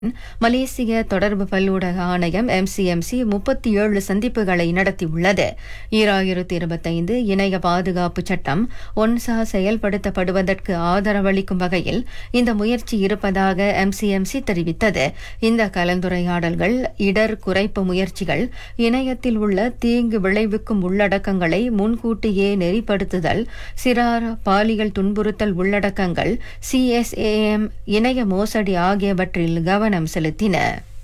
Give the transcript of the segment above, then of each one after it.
மலேசிய தொடர்பு பல்லூடக ஆணையம் எம்சிஎம்சி முப்பத்தி ஏழு சந்திப்புகளை நடத்தியுள்ளது ஈராயிரத்து இருபத்தைந்து இணைய பாதுகாப்பு சட்டம் ஒன்சா செயல்படுத்தப்படுவதற்கு ஆதரவளிக்கும் வகையில் இந்த முயற்சி இருப்பதாக எம்சிஎம்சி தெரிவித்தது இந்த கலந்துரையாடல்கள் இடர் குறைப்பு முயற்சிகள் இணையத்தில் உள்ள தீங்கு விளைவிக்கும் உள்ளடக்கங்களை முன்கூட்டியே நெறிப்படுத்துதல் சிறார் பாலியல் துன்புறுத்தல் உள்ளடக்கங்கள் சிஎஸ்ஏஎம் இணைய மோசடி ஆகியவற்றில் கவனம் செலுத்தின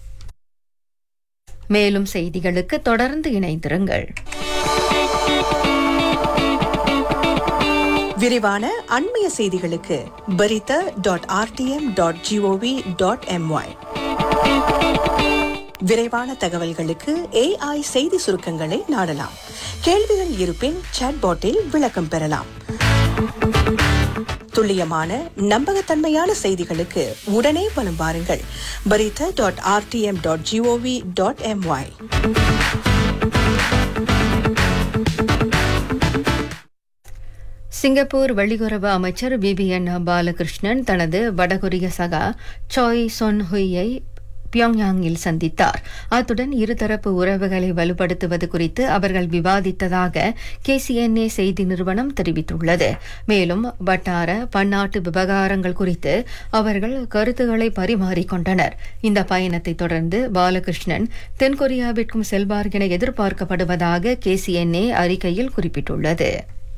மேலும் செய்திகளுக்கு தொடர்ந்து இணைந்திருங்கள் விரிவான அண்மைய செய்திகளுக்கு Berita dot RTM dot GOV dot MY விரைவான தகவல்களுக்கு ஏஐ செய்தி சுருக்கங்களை நாடலாம் கேள்விகள் இருப்பின் சாட்பாட்டில் விளக்கம் பெறலாம் துல்லியமான நம்பகத்தன்மையான செய்திகளுக்கு உடனே வலம் வாருங்கள் Berita dot RTM dot GOV dot MY Singapore வெளியுறவு அமைச்சர் விபிஎன் பாலகிருஷ்ணன் தனது வடகொரிய சகா சாய் சொன் ஹுயை பியோங்யாங்கில் சந்தித்தார் அத்துடன் இருதரப்பு உறவுகளை வலுப்படுத்துவது குறித்து அவர்கள் விவாதித்ததாக கேசிஎன்ஏ செய்தி நிறுவனம் தெரிவித்துள்ளது மேலும் வட்டார பன்னாட்டு விவகாரங்கள் குறித்து அவர்கள் கருத்துக்களை பரிமாறிக்கொண்டனர் இந்த பயணத்தை தொடர்ந்து பாலகிருஷ்ணன் தென்கொரியாவிற்கும் செல்வார் என எதிர்பார்க்கப்படுவதாக கேசிஎன்ஏ அறிக்கையில் குறிப்பிட்டுள்ளது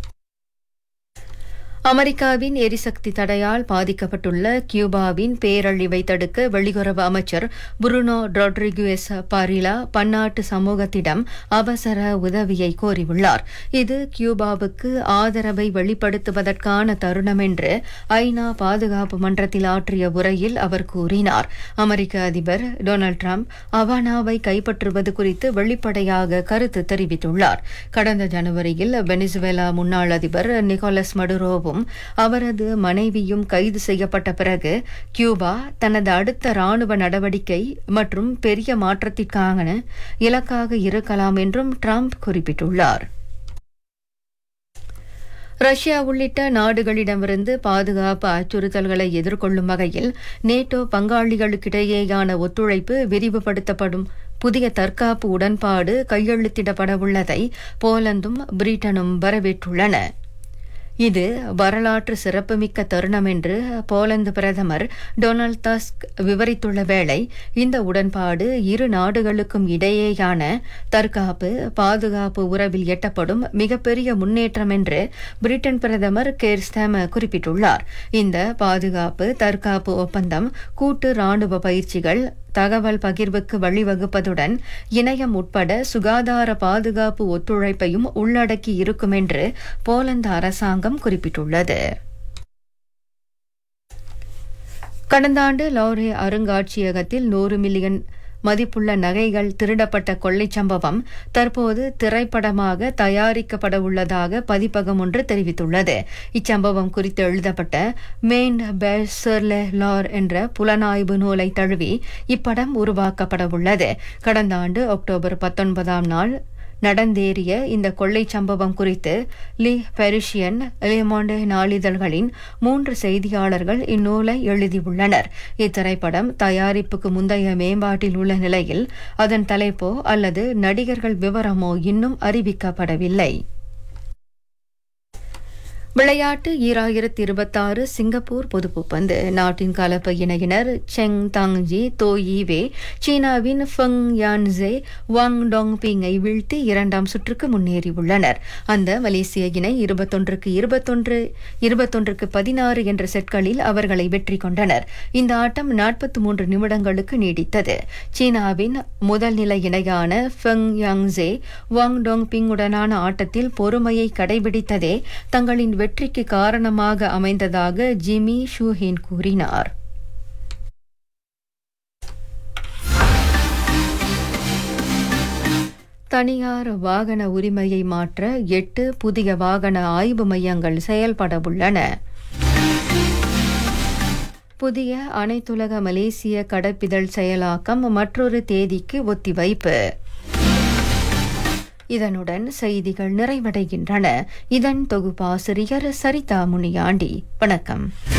அமெரிக்காவின் எரிசக்தி தடையால் பாதிக்கப்பட்டுள்ள கியூபாவின் பேரழிவை தடுக்க வெளியுறவு அமைச்சர் புருனோ ரொட்ரிகுஎஸ் பாரிலா பன்னாட்டு சமூகத்திடம் அவசர உதவியை கோரியுள்ளார் இது கியூபாவுக்கு ஆதரவை வெளிப்படுத்துவதற்கான தருணம் என்று ஐநா பாதுகாப்பு மன்றத்தில் ஆற்றிய உரையில் அவர் கூறினார் அமெரிக்க அதிபர் டொனால்டு டிரம்ப் அவானாவை கைப்பற்றுவது குறித்து வெளிப்படையாக கருத்து தெரிவித்துள்ளார் கடந்த ஜனவரியில் வெனிசுவேலா முன்னாள் அதிபர் நிக்கோலஸ் மடுரோவும் அவரது மனைவியும் கைது செய்யப்பட்ட பிறகு கியூபா தனது அடுத்த ராணுவ நடவடிக்கை மற்றும் பெரிய மாற்றத்திற்கான இலக்காக இருக்கலாம் என்றும் ட்ரம்ப் குறிப்பிட்டுள்ளார் ரஷ்யா உள்ளிட்ட நாடுகளிடமிருந்து பாதுகாப்பு அச்சுறுத்தல்களை எதிர்கொள்ளும் வகையில் நேட்டோ பங்காளிகளுக்கிடையேயான ஒத்துழைப்பு விரிவுபடுத்தப்படும் புதிய தற்காப்பு உடன்பாடு கையெழுத்திடப்படவுள்ளதை போலந்தும் பிரிட்டனும் வரவேற்றுள்ளன இது வரலாற்று சிறப்புமிக்க தருணம் என்று போலந்து பிரதமர் டொனால்ட் டஸ்க் விவரித்துள்ள வேளை இந்த உடன்பாடு இரு நாடுகளுக்கும் இடையேயான தற்காப்பு பாதுகாப்பு உறவில் எட்டப்படும் மிகப்பெரிய முன்னேற்றம் என்று பிரிட்டன் பிரதமர் கேர் ஸ்டாம குறிப்பிட்டுள்ளார் இந்த பாதுகாப்பு தற்காப்பு ஒப்பந்தம் கூட்டு ராணுவ பயிற்சிகள் தகவல் பகிர்வுக்கு வழிவகுப்பதுடன் இணையம் உட்பட சுகாதார பாதுகாப்பு ஒத்துழைப்பையும் உள்ளடக்கி இருக்கும் என்று போலந்து அரசாங்கம் குறிப்பிட்டுள்ளது கடந்த ஆண்டு லௌரே அருங்காட்சியகத்தில் நூறு மில்லியன் மதிப்புள்ள நகைகள் திருடப்பட்ட கொள்ளைச் சம்பவம் தற்போது திரைப்படமாக தயாரிக்கப்பட உள்ளதாக பதிப்பகம் ஒன்று தெரிவித்துள்ளது இச்சம்பவம் குறித்து எழுதப்பட்ட மெயின் பேசர்லே லார் என்ற புலனாய்வு நூலை தழுவி இப்படம் உருவாக்கப்பட உள்ளது கடந்த ஆண்டு அக்டோபர் பத்தொன்பதாம் நாள் நடந்தேறிய இந்த கொள்ளை சம்பவம் குறித்து லி பெரிஷியன் லிமாண்டே நாளிதழ்களின் மூன்று செய்தியாளர்கள் இந்நூலை எழுதியுள்ளனர் இத்திரைப்படம் தயாரிப்புக்கு முந்தைய மேம்பாட்டில் உள்ள நிலையில் அதன் தலைப்போ அல்லது நடிகர்கள் விவரமோ இன்னும் அறிவிக்கப்படவில்லை விளையாட்டு ஈராயிரத்தி இருபத்தாறு சிங்கப்பூர் பொதுப்புப்பந்து நாட்டின் கலப்பு இணையினர் செங் தாங்ஜி தோயிவே சீனாவின் ஃபெங் யான்சே வாங் டாங் பிங்கை வீழ்த்தி இரண்டாம் சுற்றுக்கு முன்னேறியுள்ளனர் அந்த மலேசிய இணை இருபத்தொன்றுக்கு இருபத்தொன்று இருபத்தொன்றுக்கு பதினாறு என்ற செட்களில் அவர்களை வெற்றி கொண்டனர் இந்த ஆட்டம் நாற்பத்தி மூன்று நிமிடங்களுக்கு நீடித்தது சீனாவின் முதல் நிலை இணையான ஃபெங் யாங்ஸே வாங் டோங் பிங்குடனான ஆட்டத்தில் பொறுமையை கடைபிடித்ததே தங்களின் வெற்றிக்கு காரணமாக அமைந்ததாக ஜிமி ஷூஹின் கூறினார் தனியார் வாகன உரிமையை மாற்ற எட்டு புதிய வாகன ஆய்வு மையங்கள் செயல்பட உள்ளன புதிய அனைத்துலக மலேசிய கடப்பிதழ் செயலாக்கம் மற்றொரு தேதிக்கு ஒத்திவைப்பு இதனுடன் செய்திகள் நிறைவடைகின்றன இதன் தொகுப்பாசிரியர் சரிதா முனியாண்டி வணக்கம்